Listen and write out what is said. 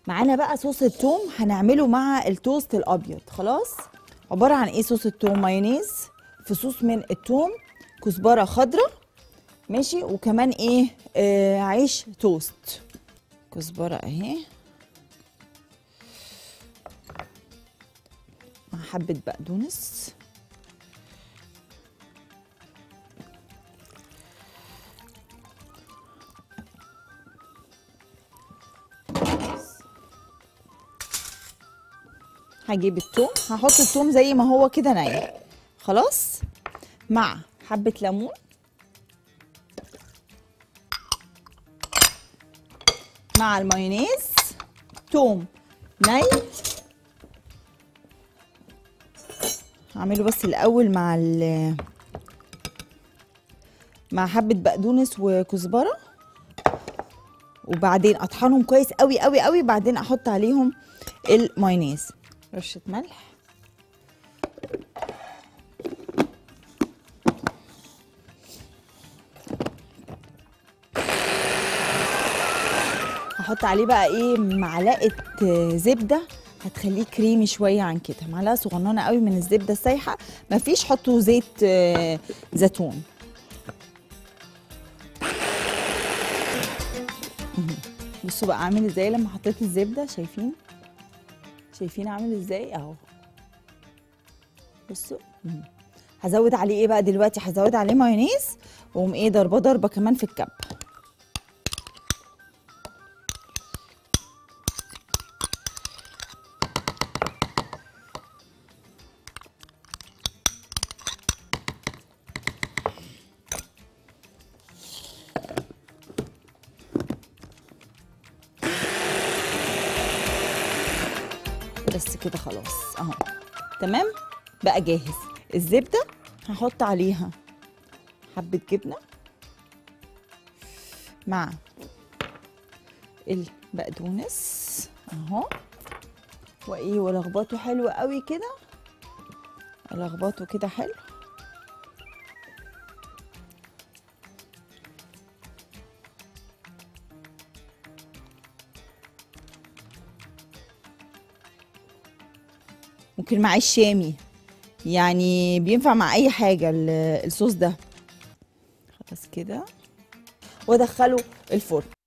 معانا بقى صوص التوم هنعمله مع التوست الابيض خلاص عباره عن ايه صوص التوم مايونيز في صوص من التوم كزبره خضراء ماشي وكمان ايه آه عيش توست كزبره اهي مع حبه بقدونس هجيب التوم هحط التوم زي ما هو كده نايم خلاص مع حبة ليمون مع المايونيز توم ني هعمله بس الاول مع ال مع حبة بقدونس وكزبرة وبعدين اطحنهم كويس قوي قوي قوي بعدين احط عليهم المايونيز رشة ملح هحط عليه بقى ايه معلقة زبدة هتخليه كريمي شوية عن كده معلقة صغننة قوي من الزبدة السايحة مفيش حطوا زيت آه، زيتون مهم. بصوا بقى عامل ازاي لما حطيت الزبدة شايفين شايفين عامل ازاي اهو بصوا مم. هزود عليه ايه بقى دلوقتي هزود عليه مايونيز واقوم ايه ضربه ضربه كمان في الكب بس كده خلاص اهو تمام بقى جاهز الزبده هحط عليها حبه جبنه مع البقدونس اهو وايه ولخبطه حلو قوي كده الخبطه كده حلو ممكن مع الشامي يعني بينفع مع اي حاجه ال- الصوص ده خلاص كده وادخله الفرن